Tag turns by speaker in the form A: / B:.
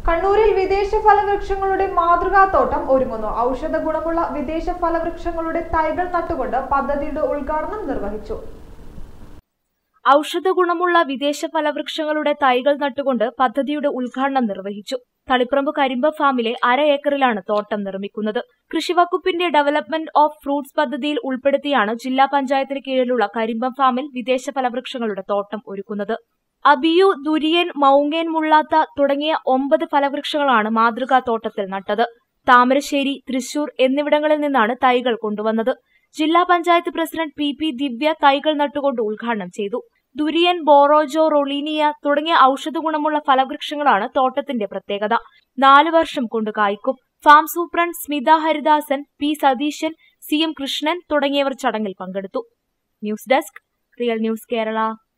A: കണ്ണൂരിൽ വിദേശ ഫലവൃക്ഷങ്ങളുടെ മാതൃകാത്തോട്ടം ഒരുങ്ങുന്നു ഔഷധ ഗുണമുള്ള വിദേശ ഫലവൃക്ഷങ്ങളുടെ തൈകൾ നട്ടുകൊണ്ട് പദ്ധതിയുടെ ഉദ്ഘാടനം നിർവഹിച്ചു
B: ഔഷധ ഗുണമുള്ള വിദേശ ഫലവൃക്ഷങ്ങളുടെ തൈകൾ നട്ടുകൊണ്ട് പദ്ധതിയുടെ ഉദ്ഘാടനം നിർവഹിച്ചു തളിപ്രമ്പ് കരിമ്പ് ഫാമിലെ അര ഏക്കറിലാണ് തോട്ടം നിർമ്മിക്കുന്നത് കൃഷിവകുപ്പിന്റെ ഡെവലപ്മെന്റ് ഓഫ് ഫ്രൂട്ട്സ് പദ്ധതിയിൽ ഉൾപ്പെടുത്തിയാണ് ജില്ലാ പഞ്ചായത്തിന് കീഴിലുള്ള കരിമ്പം ഫാമിൽ വിദേശ ഫലവൃക്ഷങ്ങളുടെ തോട്ടം ഒരുക്കുന്നത് അബിയു ദുരിയൻ മൗങ്ങേൻ മുള്ളാത്ത തുടങ്ങിയ ഒമ്പത് ഫലവൃക്ഷങ്ങളാണ് മാതൃകാ തോട്ടത്തിൽ നട്ടത് താമരശ്ശേരി തൃശൂർ എന്നിവിടങ്ങളിൽ നിന്നാണ് തൈകൾ കൊണ്ടുവന്നത് ജില്ലാ panchayat president P P Divya തൈകൾ നട്ടുകൊണ്ട് ഉദ്ഘാടനം ചെയ്തു ദുരിയൻ ബോറോജോ റൊളീനിയ തുടങ്ങിയ ഔഷധ ഗുണമുള്ള ഫലവൃക്ഷങ്ങളാണ് തോട്ടത്തിന്റെ പ്രത്യേകത നാല് വർഷം കൊണ്ട് കായ്ക്കും farm superintendent Smitha Haridasan P Satheesan C M Krishnan തുടങ്ങിയവർ ചടങ്ങിൽ പങ്കെടുത്തു news desk real news Kerala